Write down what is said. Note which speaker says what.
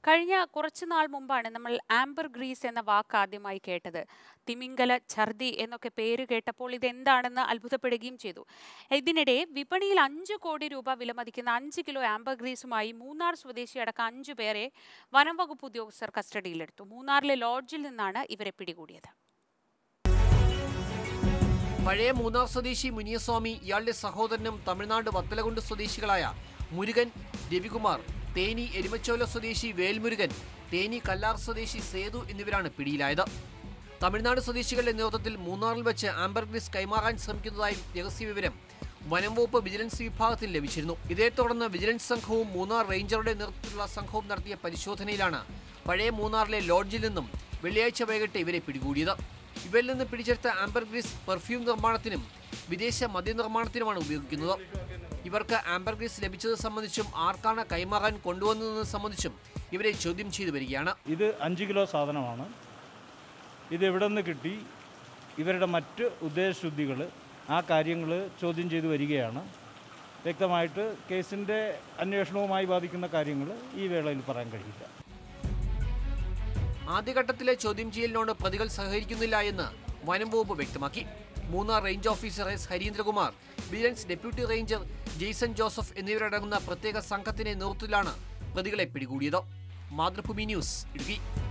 Speaker 1: കഴിഞ്ഞ കുറച്ചു നാൾ മുമ്പാണ് നമ്മൾ ആംബർ ഗ്രീസ് എന്ന വാക്ക് ആദ്യമായി കേട്ടത് തിമിംഗല ഛർദി എന്നൊക്കെ പേര് കേട്ടപ്പോൾ ഇതെന്താണെന്ന് അത്ഭുതപ്പെടുകയും ചെയ്തു ഇതിനിടെ വിപണിയിൽ അഞ്ച് കോടി രൂപ വിലമതിക്കുന്ന അഞ്ച് കിലോ ആംബർ ഗ്രീസുമായി മൂന്നാർ സ്വദേശി അടക്കം അഞ്ചു പേരെ വനം വകുപ്പ് ഉദ്യോഗസ്ഥർ കസ്റ്റഡിയിലെടുത്തു മൂന്നാറിലെ ലോഡ്ജിൽ നിന്നാണ് ഇവരെ പിടികൂടിയത്
Speaker 2: പഴയ മൂന്നാർ സ്വദേശി മുനിയസ്വാമി ഇയാളുടെ സഹോദരനും തമിഴ്നാട് വത്തലകുണ്ട് സ്വദേശികളായ മുരുകൻ രവികുമാർ തേനി എരുമച്ചോല സ്വദേശി വേൽമുരുകൻ തേനി കല്ലാർ സ്വദേശി സേതു എന്നിവരാണ് പിടിയിലായത് തമിഴ്നാട് സ്വദേശികളുടെ നേതൃത്വത്തിൽ മൂന്നാറിൽ വെച്ച് ആംബർ ഗ്രീസ് കൈമാറാൻ ശ്രമിക്കുന്നതായും രഹസ്യവിവരം വനം വകുപ്പ് വിജിലൻസ് വിഭാഗത്തിൽ ലഭിച്ചിരുന്നു ഇതേ തുടർന്ന് വിജിലൻസ് സംഘവും മൂന്നാർ റേഞ്ചറുടെ നേതൃത്വത്തിലുള്ള സംഘവും നടത്തിയ പരിശോധനയിലാണ് പഴയ മൂന്നാറിലെ ലോഡ്ജിൽ നിന്നും വെള്ളിയാഴ്ച വൈകിട്ട് ഇവരെ പിടികൂടിയത് ഇവരിൽ നിന്ന് പിടിച്ചെടുത്ത ആംബർ ഗ്രീസ് പെർഫ്യൂം നിർമ്മാണത്തിനും വിദേശ മദ്യനിർമ്മാണത്തിനുമാണ് ഉപയോഗിക്കുന്നത് ഇവർക്ക് ആംബർ ഗ്രീസ് ലഭിച്ചത് സംബന്ധിച്ചും ആർക്കാണ് കൈമാറാൻ കൊണ്ടുവന്നതെന്ന് സംബന്ധിച്ചും ഇവരെ ചോദ്യം ചെയ്തു വരികയാണ്
Speaker 3: ഇത് അഞ്ച് കിലോ സാധനമാണ് ഇത് എവിടെ നിന്ന് കിട്ടി ഇവരുടെ മറ്റ് ഉദ്ദേശശുദ്ധികൾ ആ കാര്യങ്ങൾ ചോദ്യം ചെയ്തു വരികയാണ് വ്യക്തമായിട്ട് കേസിൻ്റെ അന്വേഷണവുമായി ബാധിക്കുന്ന കാര്യങ്ങൾ ഈ വേളയിൽ പറയാൻ കഴിയില്ല
Speaker 2: ആദ്യഘട്ടത്തിലെ ചോദ്യം ചെയ്യലിനോട് പ്രതികൾ സഹകരിക്കുന്നില്ല എന്ന് വനം വകുപ്പ് വ്യക്തമാക്കി Munnar range officer S Hareendrakumar vigilance deputy ranger Jaison Joseph എന്നിവരടങ്ങുന്ന പ്രത്യേക സംഘത്തിന്റെ നേതൃത്വത്തിലാണ് പ്രതികളെ പിടികൂടിയത് മാതൃഭൂമി ന്യൂസ് ഇടുക്കി